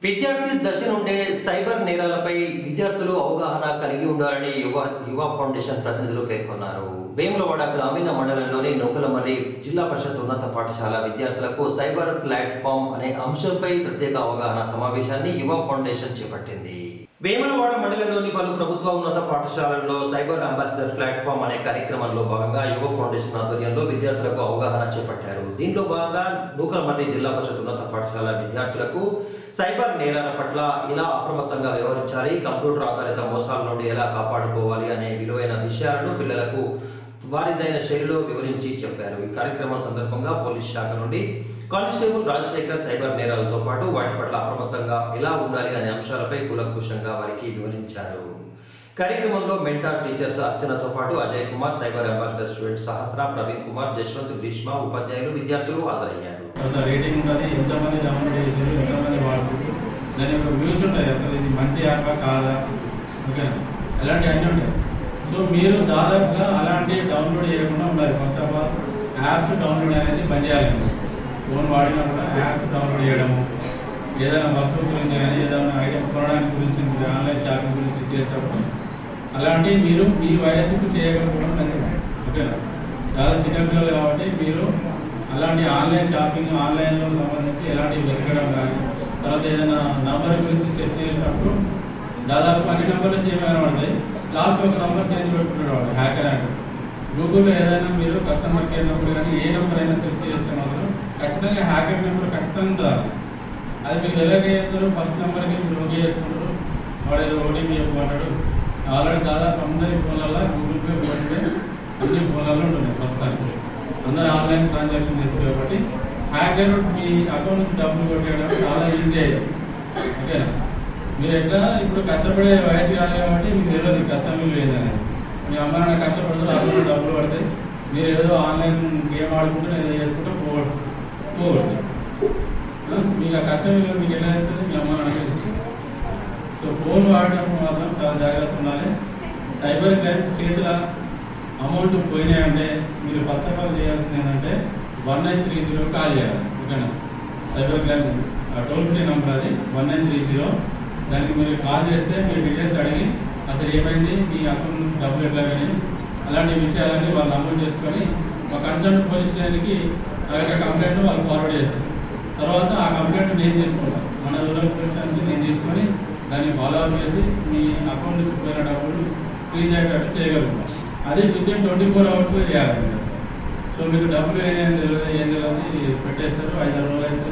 విద్యార్థి దశ నుండే సైబర్ నేరాలపై విద్యార్థులు అవగాహన కలిగి ఉండాలని యువ యువ ఫౌండేషన్ ప్రతినిధులు పేర్కొన్నారు వేములవాడ గ్రామీణ మండలంలోని నూకలమర్రి జిల్లా పరిషత్ ఉన్నత పాఠశాల విద్యార్థులకు సైబర్ ప్లాట్ఫామ్ అనే అంశంపై ప్రత్యేక అవగాహన సమావేశాన్ని యువ ఫౌండేషన్ చేపట్టింది వేములవాడ మండలంలోని పలు ప్రభుత్వ ఉన్నత పాఠశాలల్లో సైబర్ అంబాసిడర్ ప్లాట్ఫామ్ అనే కార్యక్రమంలో భాగంగా యువ ఫౌండేషన్ ఆధ్వర్యంలో విద్యార్థులకు అవగాహన చేపట్టారు దీంట్లో భాగంగా నూకలమర్రి జిల్లా పరిషత్ ఉన్నత పాఠశాల విద్యార్థులకు సైబర్ నేరాల పట్ల ఎలా అప్రమత్తంగా వ్యవహరించాలి కంప్యూటర్ ఆధారిత మోసాల నుండి ఎలా కాపాడుకోవాలి అనే విలువైన విషయాలను పిల్లలకు వారిదైన శైలిలో వివరించి చెప్పారు ఈ కార్యక్రమం సందర్భంగా పోలీస్ శాఖ నుండి కానిస్టేబుల్ రాజశేఖర్ సైబర్ నేరాలతో పాటు వాటి పట్ల అప్రమత్తంగా ఎలా ఉండాలి అనే అంశాలపై కూలంకుషంగా వారికి వివరించారు కార్యక్రమంలో మెంటార్ టీచర్స్ అర్చనతో పాటు Ajay Kumar cyber ambassador student Sahasra Praveen Kumar Jashwanth Greeshma ఉపాధ్యాయులు విద్యార్థులు హాజరయ్యారు కొంత రేటింగ్ ఉంటుంది ఎంతమంది డౌన్లోడ్ చేసారు ఎంతమంది వాడుతుంది దాని యొక్క వ్యూస్ ఉంటాయి అసలు ఇది మంచి యాపా కాదా ఓకేనా అలాంటి అన్నీ ఉంటాయి సో మీరు దాదాపుగా అలాంటి డౌన్లోడ్ చేయకుండా ఉండాలి first of all apps download అనేది బంద్ చేయాలి ఫోన్ వాడినా కూడా యాప్స్ డౌన్లోడ్ చేయడము ఏదైనా వస్తువు గురించి కానీ ఏదైనా ఐటమ్ కొనడానికి గురించి మీరు ఆన్లైన్ షాపింగ్ గురించి చేసేటప్పుడు అలాంటివి మీరు మీ వయసుకు చేయకపోవడం మంచిది ఓకేనా చాలా చిన్నపిల్లలు కాబట్టి మీరు అలాంటి ఆన్లైన్ షాపింగ్ ఆన్లైన్లో సంబంధించి ఎలాంటి వెతకడం కానీ తర్వాత ఏదైనా నంబర్ గురించి సెట్ చేసినప్పుడు దాదాపు అన్ని నంబర్లు సేమ్ కనబడతాయి లాస్ట్ ఒక నంబర్ చేంజ్ పెట్టుకుంటాడు వాడు హ్యాకర్ అంటే గూగుల్లో ఏదైనా మీరు కస్టమర్ కేర్ నెంబర్ కానీ ఏ నెంబర్ అయినా సెర్చ్ చేస్తే మాత్రం ఖచ్చితంగా హ్యాకర్ నెంబర్ ఖచ్చితంగా రాదు అది మీకు ఎలాగ చేస్తారు ఫస్ట్ నెంబర్కి మీరు ఓకే చేసుకుంటారు వాడు ఏదో ఓటీపీ చెప్పమంటాడు ఆల్రెడీ దాదాపు అందరి ఫోన్లలో గూగుల్ పే ఫోన్ పే అన్ని ఫోన్లలో ఉంటున్నాయి ప్రస్తుతానికి అందరూ ఆన్లైన్ ట్రాన్సాక్షన్ చేస్తారు కాబట్టి హ్యాకర్ మీ అకౌంట్ నుంచి డబ్బులు కొట్టేయడం చాలా ఈజీ అయ్యింది ఓకేనా మీరు ఎట్లా ఇప్పుడు కష్టపడే వయసు కాదు కాబట్టి మీకు తెలియదు కష్టం విలువ ఏందని మీ అమ్మ నాన్న కష్టపడుతున్నారు అకౌంట్ డబ్బులు పడతాయి మీరు ఏదో ఆన్లైన్ గేమ్ ఆడుకుంటూ ఏదో చేసుకుంటూ పోవడం పోవద్దు ఆ, మీకు ఆ కష్టం విలువ మీకు ఎలా అవుతుంది మీ అమ్మ నాన్నకి తెలుసు. సో ఫోన్ వాడేటప్పుడు మాత్రం చాలా జాగ్రత్త ఉండాలి సైబర్ క్రైమ్ చేతుల అమౌంట్ పోయినాయంటే మీరు ఫస్ట్ ఆఫ్ ఆల్ చేయాల్సింది ఏంటంటే one nine three zero call చేయాలి ఓకేనా cyber crime toll free number అది వన్ నైన్ త్రీ జీరో దానికి మీరు కాల్ చేస్తే మీరు డీటెయిల్స్ అడిగి అసలు ఏమైంది మీ అకౌంట్ నుంచి డబ్బులు ఎట్లా కానీ అలాంటి విషయాలన్నీ వాళ్ళు నమోదు చేసుకొని మా కన్సర్న్ పోలీస్ స్టేషన్కి ఆ యొక్క కంప్లైంట్ వాళ్ళు ఫార్వర్డ్ చేస్తారు తర్వాత ఆ కంప్లైంట్ నేను తీసుకుంటాను మన రూరల్ పోలీస్ స్టేషన్ నేను తీసుకొని దాన్ని ఫాలో అప్ చేసి మీ అకౌంట్ నుంచి పోయిన డబ్బులు ఫ్రీజ్ అయ్యేటట్టు చేయగలుగుతాం అది విత్ ఇన్ ట్వంటీ ఫోర్ అవర్స్లో చేయాలి సో మీకు డబ్బులు ఏం తెలియదు ఏం తెలియదు పెట్టేస్తారు ఐదారు రోజులు అయితే